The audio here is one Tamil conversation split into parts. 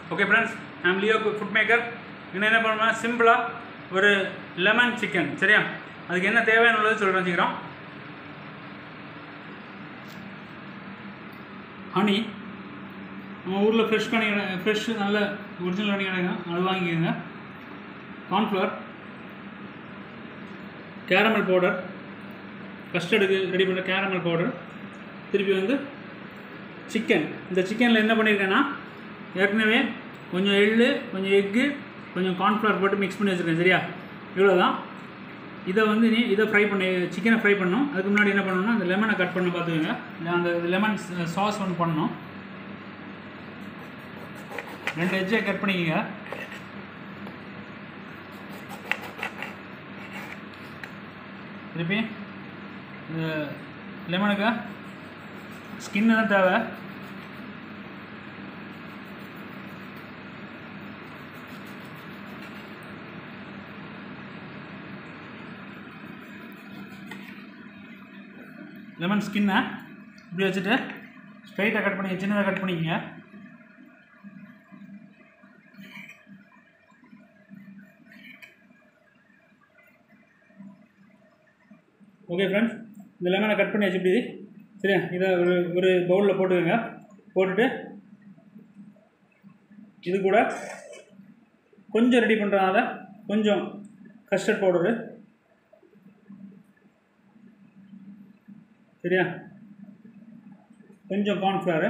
ஓகே ஃப்ரெண்ட்ஸ் நான் லியோ ஃபுட் மேக்கர் இன்னும் என்ன பண்ணுவேன் சிம்பிளாக ஒரு லெமன் சிக்கன் சரியா அதுக்கு என்ன தேவையான உள்ளது சொல்கிறேன் வச்சுக்கிறோம் ஹனி நம்ம ஊரில் ஃப்ரெஷ் கனி ஃப்ரெஷ் நல்ல ஒரிஜினல் கனி கிடைக்கும் அது வாங்கிக்கோங்க கார்ன்ஃப்ளவர் கேரமல் பவுடர் கஸ்டர்டுக்கு ரெடி பண்ணுற கேரமல் பவுடர் திருப்பி வந்து சிக்கன் இந்த சிக்கனில் என்ன பண்ணியிருக்கேன்னா ஏற்கனவே கொஞ்சம் எள்ளு கொஞ்சம் எக்கு கொஞ்சம் கார்ன்ஃப்ளவர் போட்டு மிக்ஸ் பண்ணி வச்சுருக்கேன் சரியா இவ்வளோ தான் இதை வந்து நீ இதை ஃப்ரை பண்ணி சிக்கனை ஃப்ரை பண்ணணும் அதுக்கு முன்னாடி என்ன பண்ணணும்னா அந்த லெமனை கட் பண்ண பார்த்துக்கோங்க இல்லை அந்த லெமன் சாஸ் ஒன்று பண்ணணும் ரெண்டு எஜ்ஜை கட் பண்ணிக்கோங்க திருப்பி இந்த லெமனுக்கு ஸ்கின்னு தான் தேவை லெமன் ஸ்கின்னை இப்படி வச்சுட்டு ஸ்ட்ரைட்டாக கட் பண்ணி சின்னதாக கட் பண்ணிக்கங்க ஓகே ஃப்ரெண்ட்ஸ் இந்த லெமனை கட் பண்ணி வச்சு இப்படி சரியா இதை ஒரு ஒரு பவுலில் போட்டுக்கோங்க போட்டுட்டு இது கூட கொஞ்சம் ரெடி பண்ணுறதுனால கொஞ்சம் கஸ்டர்ட் பவுடரு சரியா கொஞ்சம் கார்ன்ஃப்ளவரு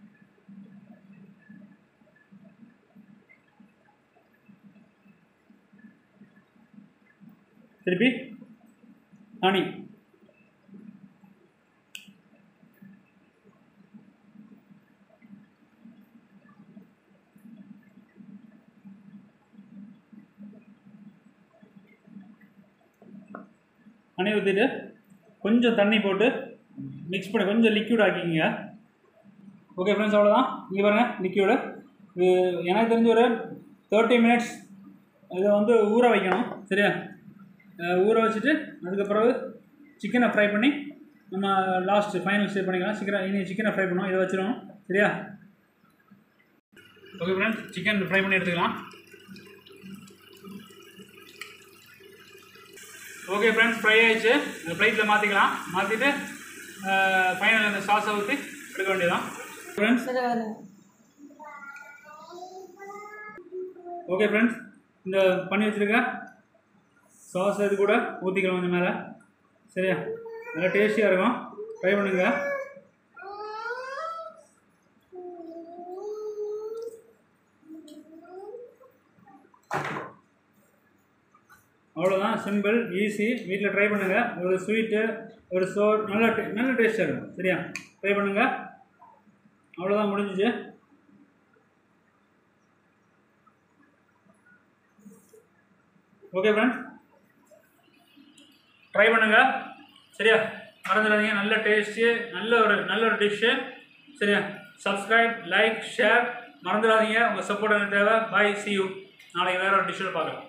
திருப்பி ஹனி ஹனி ஊற்றிட்டு கொஞ்சம் தண்ணி போட்டு மிக்ஸ் பண்ணி கொஞ்சம் லிக்யூட் ஆக்கிக்கிங்க ஓகே ஃப்ரெண்ட்ஸ் அவ்வளோதான் இங்கே பாருங்கள் லிக்யூடு இது எனக்கு தெரிஞ்ச ஒரு தேர்ட்டி மினிட்ஸ் இதை வந்து ஊற வைக்கணும் சரியா அஹ் ஊற வச்சுட்டு அதுக்கப்புறம் சிக்கனை ஃப்ரை பண்ணி நம்ம லாஸ்ட் ஃபைனல் ஸ்டே பண்ணிக்கலாம் சிக்கனை இனி சிக்கனை ஃப்ரை பண்ணுவோம் இதை வச்சிருவோம் சரியா ஓகே ஃப்ரெண்ட்ஸ் சிக்கன் ஃப்ரை பண்ணி எடுத்துக்கலாம் ஓகே ஃப்ரெண்ட்ஸ் ஃப்ரை ஆயிடுச்சு இந்த பிளேட்டில் மாற்றிக்கலாம் மாற்றிட்டு ஃபைனல் அந்த சாஸை ஊற்றி எடுக்க வேண்டியதான் ஃப்ரெண்ட்ஸ் ஓகே ஃப்ரெண்ட்ஸ் இந்த பண்ணி வச்சுருக்க சாஸ் இது கூட ஊற்றிக்கலாம் இந்த மேலே சரியா நல்லா டேஸ்டியாக இருக்கும் ட்ரை பண்ணுங்க அவ்வளோதான் சிம்பிள் ஈஸி வீட்டில் ட்ரை பண்ணுங்கள் ஒரு ஸ்வீட்டு ஒரு சோர் நல்ல டே- நல்ல டேஸ்ட்டாக இருக்கும் சரியா ட்ரை பண்ணுங்கள் அவ்வளோதான் முடிஞ்சிச்சு ஓகே ஃப்ரெண்ட்ஸ் ட்ரை பண்ணுங்கள் சரியா மறந்துடாதீங்க நல்ல டேஸ்ட்டு நல்ல ஒரு நல்ல ஒரு டிஷ்ஷு சரியா சப்ஸ்கிரைப் லைக் ஷேர் மறந்துடாதீங்க உங்கள் சப்போர்ட் எனக்கு தேவை பாய் சி யூ நாளைக்கு வேறு ஒரு டிஷ்ஷில் பார்க்கலாம்